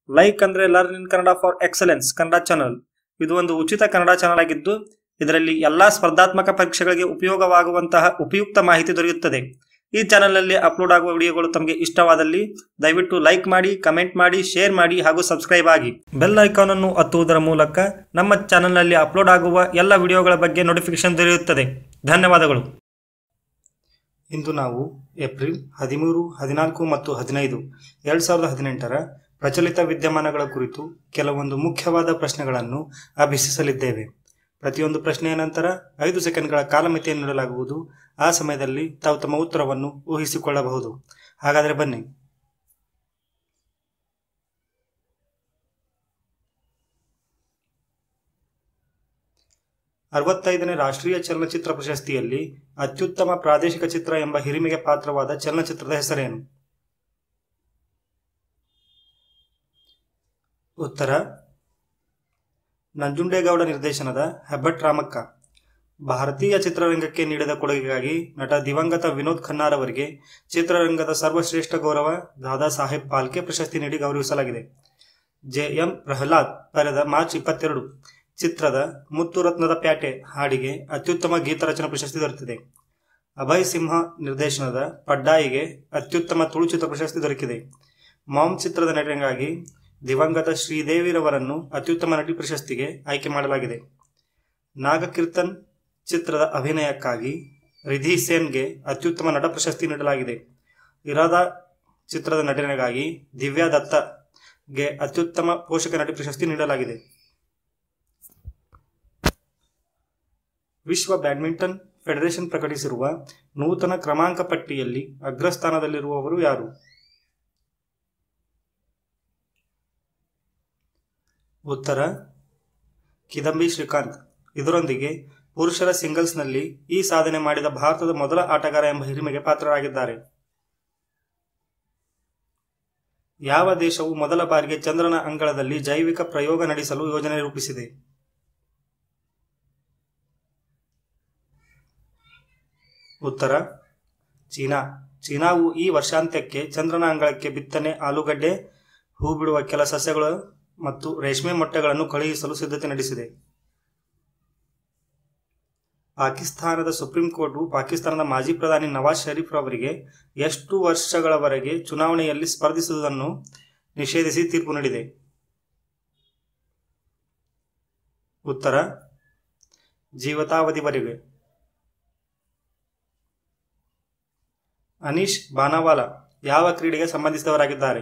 like ಅಂದ್ರೆ learn in Kannada for excellence Kannada channel ಇದು ಒಂದು ಉಚಿತ ಕನ್ನಡ ಚಾನಲ್ ಆಗಿದ್ದು ಇದರಲ್ಲಿ ಎಲ್ಲಾ ಸ್ಪರ್ಧಾತ್ಮಕ ಪರೀಕ್ಷೆಗಳಿಗೆ ಉಪಯೋಗವಾಗುವಂತಹ ಉಪಯುಕ್ತ ಮಾಹಿತಿ ದೊರೆಯುತ್ತದೆ ಈ ಚಾನಲ್ನಲ್ಲಿ ಅಪ್ಲೋಡ್ ಆಗುವ ವಿಡಿಯೋಗಳು ತಮಗೆ ಇಷ್ಟವಾದಲ್ಲಿ ದಯವಿಟ್ಟು ಲೈಕ್ ಮಾಡಿ ಕಮೆಂಟ್ ಮಾಡಿ ಶೇರ್ ಮಾಡಿ ಹಾಗೂ ಸಬ್ಸ್ಕ್ರೈಬ್ ಆಗಿ ಬೆಲ್ ಐಕಾನ್ ಅನ್ನು ಒತ್ತುವುದರ ಮೂಲಕ ನಮ್ಮ ಚಾನಲ್ನಲ್ಲಿ ಅಪ್ಲೋಡ್ ಆಗುವ ಎಲ್ಲ ವಿಡಿಯೋಗಳ ಬಗ್ಗೆ ನೋಟಿಫಿಕೇಶನ್ ದೊರೆಯುತ್ತದೆ ಧನ್ಯವಾದಗಳು ಇಂದು ನಾವು ಏಪ್ರಿಲ್ ಹದಿಮೂರು ಹದಿನಾಲ್ಕು ಮತ್ತು ಹದಿನೈದು ಎರಡು ಸಾವಿರದ ಹದಿನೆಂಟರ ಪ್ರಚಲಿತ ವಿದ್ಯಮಾನಗಳ ಕುರಿತು ಕೆಲವೊಂದು ಮುಖ್ಯವಾದ ಪ್ರಶ್ನೆಗಳನ್ನು ಅಭ್ಯಸಿಸಲಿದ್ದೇವೆ ಪ್ರತಿಯೊಂದು ಪ್ರಶ್ನೆಯ ನಂತರ ಐದು ಸೆಕೆಂಡ್ಗಳ ಕಾಲಮಿತಿಯನ್ನು ನೀಡಲಾಗುವುದು ಆ ಸಮಯದಲ್ಲಿ ತಾವು ತಮ್ಮ ಉತ್ತರವನ್ನು ಊಹಿಸಿಕೊಳ್ಳಬಹುದು ಹಾಗಾದರೆ ಬನ್ನಿ ಅರವತ್ತೈದನೇ ರಾಷ್ಟ್ರೀಯ ಚಲನಚಿತ್ರ ಪ್ರಶಸ್ತಿಯಲ್ಲಿ ಅತ್ಯುತ್ತಮ ಪ್ರಾದೇಶಿಕ ಚಿತ್ರ ಎಂಬ ಹಿರಿಮೆಗೆ ಪಾತ್ರವಾದ ಚಲನಚಿತ್ರದ ಹೆಸರೇನು ಉತ್ತರ ನಂಜುಂಡೇಗೌಡ ನಿರ್ದೇಶನದ ಹೆಬ್ಬಟ್ ರಾಮಕ್ಕ ಭಾರತೀಯ ಚಿತ್ರರಂಗಕ್ಕೆ ನೀಡಿದ ಕೊಡುಗೆಗಾಗಿ ನಟ ದಿವಂಗತ ವಿನೋದ್ ಖನ್ನಾರ್ ಅವರಿಗೆ ಚಿತ್ರರಂಗದ ಸರ್ವಶ್ರೇಷ್ಠ ಗೌರವ ದಾದಾ ಸಾಹೇಬ್ ಪಾಲ್ಕೆ ಪ್ರಶಸ್ತಿ ನೀಡಿ ಗೌರವಿಸಲಾಗಿದೆ ಜೆ ಎಂ ಪ್ರಹ್ಲಾದ್ ಬರೆದ ಮಾರ್ಚ್ ಇಪ್ಪತ್ತೆರಡು ಚಿತ್ರದ ಮುತ್ತು ರತ್ನದ ಪ್ಯಾಟೆ ಹಾಡಿಗೆ ಅತ್ಯುತ್ತಮ ಗೀತರಚನಾ ಪ್ರಶಸ್ತಿ ದೊರೆತಿದೆ ಅಭಯ್ ಸಿಂಹ ನಿರ್ದೇಶನದ ಪಡ್ಡಾಯಿಗೆ ಅತ್ಯುತ್ತಮ ತುಳು ಚಿತ್ರ ಪ್ರಶಸ್ತಿ ದೊರಕಿದೆ ಮಾಮ್ ಚಿತ್ರದ ನಟನೆಗಾಗಿ ದಿವಂಗತ ಶ್ರೀದೇವಿರವರನ್ನು ಅತ್ಯುತ್ತಮ ನಟಿ ಪ್ರಶಸ್ತಿಗೆ ಆಯ್ಕೆ ಮಾಡಲಾಗಿದೆ ನಾಗಕೀರ್ತನ್ ಚಿತ್ರದ ಅಭಿನಯಕ್ಕಾಗಿ ರಿಧಿ ಸೇನ್ಗೆ ಅತ್ಯುತ್ತಮ ನಟ ಪ್ರಶಸ್ತಿ ನೀಡಲಾಗಿದೆ ಇರಾದಾ ಚಿತ್ರದ ನಟನೆಗಾಗಿ ದಿವ್ಯಾ ದತ್ತಗೆ ಅತ್ಯುತ್ತಮ ಪೋಷಕ ನಟಿ ಪ್ರಶಸ್ತಿ ನೀಡಲಾಗಿದೆ ವಿಶ್ವ ಬ್ಯಾಡ್ಮಿಂಟನ್ ಫೆಡರೇಷನ್ ಪ್ರಕಟಿಸಿರುವ ನೂತನ ಕ್ರಮಾಂಕ ಪಟ್ಟಿಯಲ್ಲಿ ಅಗ್ರಸ್ಥಾನದಲ್ಲಿರುವವರು ಯಾರು ಉತ್ತರ ಕಿದಂಬಿ ಶ್ರೀಕಾಂತ್ ಇದರೊಂದಿಗೆ ಪುರುಷರ ಸಿಂಗಲ್ಸ್ನಲ್ಲಿ ಈ ಸಾಧನೆ ಮಾಡಿದ ಭಾರತದ ಮೊದಲ ಆಟಗಾರ ಎಂಬ ಹಿರಿಮೆಗೆ ಪಾತ್ರರಾಗಿದ್ದಾರೆ ಯಾವ ದೇಶವು ಮೊದಲ ಬಾರಿಗೆ ಚಂದ್ರನ ಅಂಗಳದಲ್ಲಿ ಜೈವಿಕ ಪ್ರಯೋಗ ನಡೆಸಲು ಯೋಜನೆ ರೂಪಿಸಿದೆ ಉತ್ತರ ಚೀನಾ ಚೀನಾವು ಈ ವರ್ಷಾಂತ್ಯಕ್ಕೆ ಚಂದ್ರನ ಅಂಗಳಕ್ಕೆ ಬಿತ್ತನೆ ಆಲೂಗಡ್ಡೆ ಹೂ ಬಿಡುವ ಕೆಲ ಸಸ್ಯಗಳು ಮತ್ತು ರೇಷ್ಮೆ ಮೊಟ್ಟೆಗಳನ್ನು ಕಳುಹಿಸಲು ಸಿದ್ಧತೆ ನಡೆಸಿದೆ ಪಾಕಿಸ್ತಾನದ ಸುಪ್ರೀಂ ಕೋರ್ಟು ಪಾಕಿಸ್ತಾನದ ಮಾಜಿ ಪ್ರಧಾನಿ ನವಾಜ್ ಶರೀಫ್ ರವರಿಗೆ ಎಷ್ಟು ವರ್ಷಗಳವರೆಗೆ ಚುನಾವಣೆಯಲ್ಲಿ ಸ್ಪರ್ಧಿಸುವುದನ್ನು ನಿಷೇಧಿಸಿ ತೀರ್ಪು ನೀಡಿದೆ ಉತ್ತರ ಜೀವಿತಾವಧಿವರೆಗೆ ಅನೀಶ್ ಬಾನಾವಾಲ ಯಾವ ಕ್ರೀಡೆಗೆ ಸಂಬಂಧಿಸಿದವರಾಗಿದ್ದಾರೆ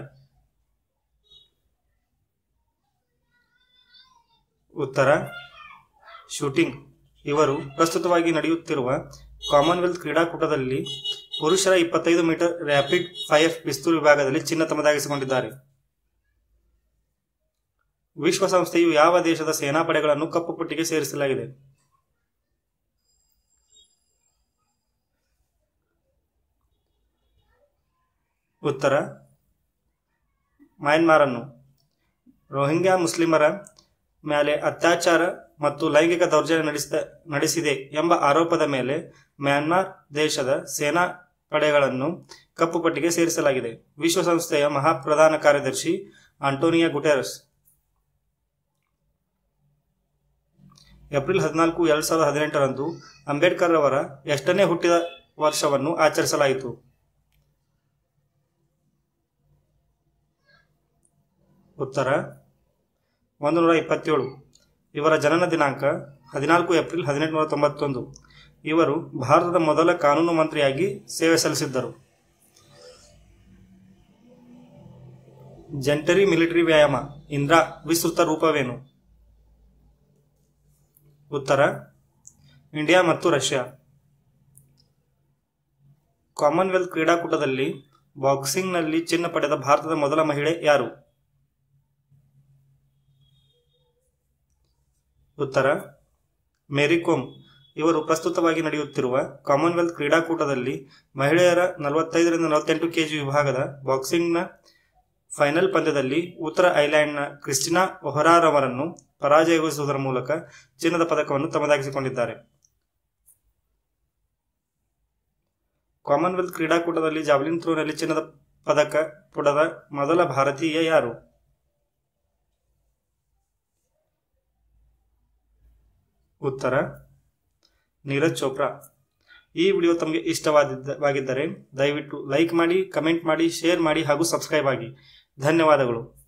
ಉತ್ತರ ಶೂಟಿಂಗ್ ಇವರು ಪ್ರಸ್ತುತವಾಗಿ ನಡೆಯುತ್ತಿರುವ ಕಾಮನ್ವೆಲ್ತ್ ಕ್ರೀಡಾಕೂಟದಲ್ಲಿ ಪುರುಷರ ಇಪ್ಪತ್ತೈದು ಮೀಟರ್ ರ್ಯಾಪಿಡ್ ಫೈರ್ ಪಿಸ್ತೂಲ್ ವಿಭಾಗದಲ್ಲಿ ಚಿನ್ನ ತಮ್ಮದಾಗಿಸಿಕೊಂಡಿದ್ದಾರೆ ವಿಶ್ವಸಂಸ್ಥೆಯು ಯಾವ ದೇಶದ ಸೇನಾಪಡೆಗಳನ್ನು ಕಪ್ಪು ಪಟ್ಟಿಗೆ ಸೇರಿಸಲಾಗಿದೆ ಉತ್ತರ ಮಯನ್ಮಾರ್ ಅನ್ನು ರೋಹಿಂಗ್ಯಾ ಮುಸ್ಲಿಮರ ಮೇಲೆ ಅತ್ಯಾಚಾರ ಮತ್ತು ಲೈಂಗಿಕ ದೌರ್ಜನ್ಯ ನಡೆಸಿದ ನಡೆಸಿದೆ ಎಂಬ ಆರೋಪದ ಮೇಲೆ ಮ್ಯಾನ್ಮಾರ್ ದೇಶದ ಸೇನಾ ಪಡೆಗಳನ್ನು ಕಪ್ಪು ಪಟ್ಟಿಗೆ ಸೇರಿಸಲಾಗಿದೆ ವಿಶ್ವಸಂಸ್ಥೆಯ ಮಹಾಪ್ರಧಾನ ಕಾರ್ಯದರ್ಶಿ ಆಂಟೋನಿಯಾ ಗುಟೆರಸ್ ಏಪ್ರಿಲ್ ಹದಿನಾಲ್ಕು ಎರಡ್ ಸಾವಿರದ ಹದಿನೆಂಟರಂದು ಅಂಬೇಡ್ಕರ್ ಅವರ ಎಷ್ಟನೇ ಹುಟ್ಟಿದ ವರ್ಷವನ್ನು ಆಚರಿಸಲಾಯಿತು ಉತ್ತರ ಒಂದು ನೂರ ಇಪ್ಪತ್ತೇಳು ಇವರ ಜನನ ದಿನಾಂಕ ಹದಿನಾಲ್ಕು ಏಪ್ರಿಲ್ ಹದಿನೆಂಟುನೂರ ತೊಂಬತ್ತೊಂದು ಇವರು ಭಾರತದ ಮೊದಲ ಕಾನೂನು ಮಂತ್ರಿಯಾಗಿ ಸೇವೆ ಸಲ್ಲಿಸಿದ್ದರು ಜೆಂಟರಿ ಮಿಲಿಟರಿ ವ್ಯಾಯಾಮ ಇಂದ್ರಾ ವಿಸ್ತೃತ ರೂಪವೇನು ಉತ್ತರ ಇಂಡಿಯಾ ಮತ್ತು ರಷ್ಯಾ ಕಾಮನ್ವೆಲ್ತ್ ಕ್ರೀಡಾಕೂಟದಲ್ಲಿ ಬಾಕ್ಸಿಂಗ್ನಲ್ಲಿ ಚಿನ್ನ ಪಡೆದ ಭಾರತದ ಮೊದಲ ಮಹಿಳೆ ಯಾರು ಉತ್ತರ ಮೇರಿ ಕೋಮ್ ಇವರು ಪ್ರಸ್ತುತವಾಗಿ ನಡೆಯುತ್ತಿರುವ ಕಾಮನ್ವೆಲ್ತ್ ಕ್ರೀಡಾಕೂಟದಲ್ಲಿ ಮಹಿಳೆಯರ ನಲವತ್ತೈದರಿಂದ ನಲವತ್ತೆಂಟು ಕೆಜಿ ವಿಭಾಗದ ಬಾಕ್ಸಿಂಗ್ನ ಫೈನಲ್ ಪಂದ್ಯದಲ್ಲಿ ಉತ್ತರ ಐಲ್ಯಾಂಡ್ನ ಕ್ರಿಸ್ಟಿನಾ ಒಹರಾರ್ ಅವರನ್ನು ಪರಾಜಯಗೊಳಿಸುವುದರ ಮೂಲಕ ಚಿನ್ನದ ಪದಕವನ್ನು ತಮ್ಮದಾಗಿಸಿಕೊಂಡಿದ್ದಾರೆ ಕಾಮನ್ವೆಲ್ತ್ ಕ್ರೀಡಾಕೂಟದಲ್ಲಿ ಜಾವ್ಲಿನ್ ಥ್ರೋನಲ್ಲಿ ಚಿನ್ನದ ಪದಕ ಪುಟದ ಮೊದಲ ಭಾರತೀಯ ಯಾರು ಉತ್ತರ ನೀರಜ್ ಚೋಪ್ರಾ ಈ ವಿಡಿಯೋ ತಮಗೆ ಇಷ್ಟವಾದಿದ್ದ ದಯವಿಟ್ಟು ಲೈಕ್ ಮಾಡಿ ಕಮೆಂಟ್ ಮಾಡಿ ಶೇರ್ ಮಾಡಿ ಹಾಗೂ ಸಬ್ಸ್ಕ್ರೈಬ್ ಆಗಿ ಧನ್ಯವಾದಗಳು